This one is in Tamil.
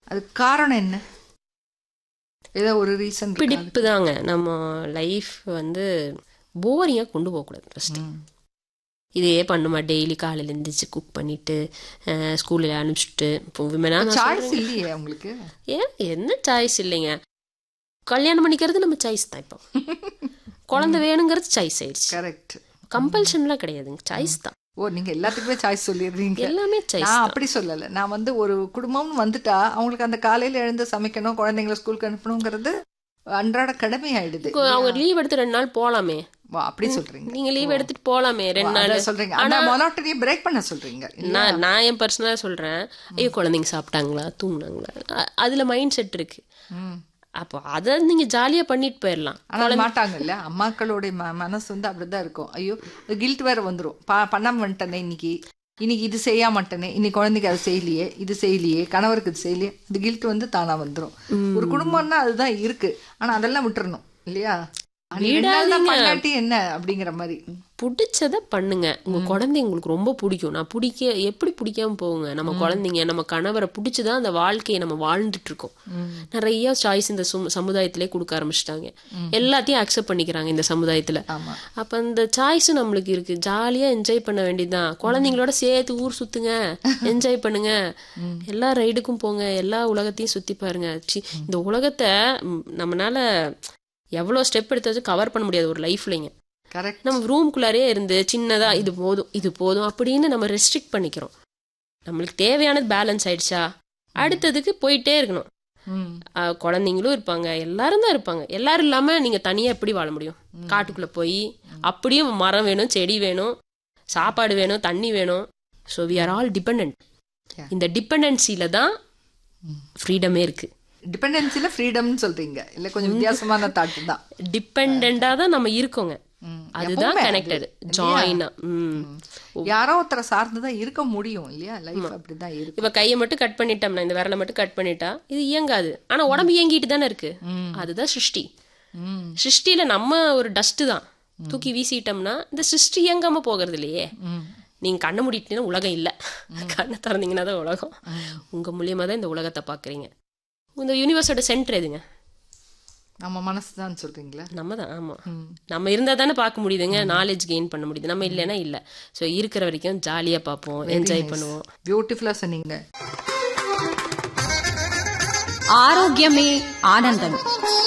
அது காரணம் என்ன ஏதோ ஒரு ரீசன் பிடிப்பு தாங்க நம்ம லைஃப் வந்து போரிங்காக கொண்டு போகக்கூடாது ஃபஸ்ட்டு இதே பண்ணுமா டெய்லி காலையில் எழுந்திரிச்சு குக் பண்ணிட்டு ஸ்கூலில் அனுப்பிச்சிட்டு இப்போ விமனா சாய்ஸ் இல்லையே உங்களுக்கு ஏன் என்ன சாய்ஸ் இல்லைங்க கல்யாணம் பண்ணிக்கிறது நம்ம சாய்ஸ் தான் இப்போ குழந்தை வேணுங்கிறது சாய்ஸ் ஆயிடுச்சு கரெக்ட் கம்பல்ஷன்லாம் கிடையாதுங்க சாய்ஸ் தான் ஓ நீங்க எல்லாத்துக்குமே சாய்ஸ் சொல்லிடுறீங்க எல்லாமே சாய்ஸ் நான் அப்படி சொல்லல நான் வந்து ஒரு குடும்பம்னு வந்துட்டா அவங்களுக்கு அந்த காலையில எழுந்து சமைக்கணும் குழந்தைங்களை ஸ்கூலுக்கு அனுப்பணுங்கிறது அன்றாட கடமை ஆயிடுது அவங்க லீவ் எடுத்து ரெண்டு நாள் போலாமே வா, அப்படி சொல்றீங்க நீங்க லீவ் எடுத்துட்டு போலாமே ரெண்டு நாள் அதான் சொல்றீங்க அந்த மொனாட்டனியை பிரேக் பண்ண சொல்றீங்க இல்ல? நான் நான் என் பர்சனலாக சொல்றேன் ஐயோ குழந்தைங்க சாப்பிட்டாங்களா தூங்குனாங்களா அ- அதுல மைண்ட் செட் இருக்கு ம். அப்போ அதை நீங்க ஜாலியா பண்ணிட்டு போயிடலாம் ஆனா அது மாட்டாங்கல்ல அம்மாக்களுடைய ம- மனசு வந்து அப்படிதான் இருக்கும் ஐயோ கில்ட் வேற வந்துரும் பா பண்ணாம வந்துட்டனே இன்னைக்கு இன்னைக்கு இது செய்யாம மாட்டேனே இன்னைக்கு குழந்தைக்கு அது செய்யலையே இது செய்யலையே கணவருக்கு இது செய்யலையே இது கில்ட் வந்து தானா வந்துரும் ஒரு குடும்பம்னா அதுதான் இருக்கு ஆனா அதெல்லாம் விட்டுறணும் இல்லையா அன்னைக்கு ரெண்டு நாள் தான் பண்ணாட்டி என்ன அப்படிங்கிற மாதிரி பிடிச்சத பண்ணுங்க உங்க குழந்தை உங்களுக்கு ரொம்ப பிடிக்கும் நான் பிடிக்க எப்படி பிடிக்காம போகுங்க நம்ம குழந்தைங்க நம்ம கணவரை பிடிச்சுதான் அந்த வாழ்க்கையை நம்ம வாழ்ந்துட்டு இருக்கோம் நிறைய சாய்ஸ் இந்த சும்- சமுதாயத்திலே கொடுக்க ஆரம்பிச்சிட்டாங்க எல்லாத்தையும் அக்செப்ட் பண்ணிக்கிறாங்க இந்த சமுதாயத்துல ஆமா அப்ப இந்த சாய்ஸும் நம்மளுக்கு இருக்கு ஜாலியா என்ஜாய் பண்ண வேண்டியதுதான் குழந்தைங்களோட சேர்த்து ஊர் சுத்துங்க என்ஜாய் பண்ணுங்க எல்லா ரைடுக்கும் போங்க எல்லா உலகத்தையும் சுத்தி பாருங்க சி, இந்த உலகத்தை ம், நம்மனால எவ்வளவு ஸ்டெப் எடுத்தாச்சும் கவர் பண்ண முடியாது ஒரு லைஃப்லங்க கரெக்ட் நம்ம ரூம்குள்ளாரே இருந்து சின்னதா இது போதும் இது போதும் அப்படின்னு நம்ம ரெஸ்ட்ரிக்ட் பண்ணிக்கிறோம் நம்மளுக்கு தேவையானது பேலன்ஸ் ஆயிடுச்சா அடுத்ததுக்கு போயிட்டே இருக்கணும் ம் ஆஹ் குழந்தைங்களும் இருப்பாங்க எல்லாரும் தான் இருப்பாங்க எல்லாரும் இல்லாம நீங்க தனியா எப்படி வாழ முடியும் காட்டுக்குள்ள போய் அப்படியும் மரம் வேணும் செடி வேணும் சாப்பாடு வேணும் தண்ணி வேணும் so we are all depend Yeah. இந்த டிபெண்டன்சில தான் ஃப்ரீடமே இருக்கு டிபெண்டன்சில ஃப்ரீடம்னு சொல்றீங்க இல்ல கொஞ்சம் வித்தியாசமான தாட்டு தான் டிபெண்டா தான் நம்ம இருக்கோங்க ம். அதுதான் எப்பவுமே கனெக்டட் அது. ஜாயினா ம் யாரோ ஒருத்தரை சார்ந்துதான் இருக்க முடியும் இல்லையா லைஃப் அப்படிதான் இருக்கு இப்ப கையை மட்டும் கட் பண்ணிட்டோம்னா இந்த விரலை மட்டும் கட் பண்ணிட்டா இது இயங்காது ஆனா உடம்பு இயங்கிட்டு தானே இருக்கு அதுதான் சிருஷ்டி ம் சிருஷ்டியில நம்ம ஒரு டஸ்ட் தான் தூக்கி வீசிட்டோம்னா இந்த சிருஷ்டி இயங்காம போகிறது இல்லையே ம் நீங்க கண்ணை மூடிட்டீங்கன்னா உலகம் இல்ல கண்ணை திறந்தீங்கன்னா தான் உலகம் உங்க மூலியமா தான் இந்த உலகத்தை பாக்குறீங்க இந்த யூனிவர்ஸோட சென்டர் எதுங்க நம்ம மனசு தான் சொல்றீங்களா நம்ம தான் ஆமா ம். நம்ம இருந்தா தானே பார்க்க முடியுதுங்க நாலேஜ் கெயின் பண்ண முடியுது நம்ம இல்லைன்னா இல்ல ஸோ இருக்கிற வரைக்கும் ஜாலியா பார்ப்போம் என்ஜாய் பண்ணுவோம் பியூட்டிஃபுல்லா சொன்னீங்க ஆரோக்கியமே ஆனந்தம்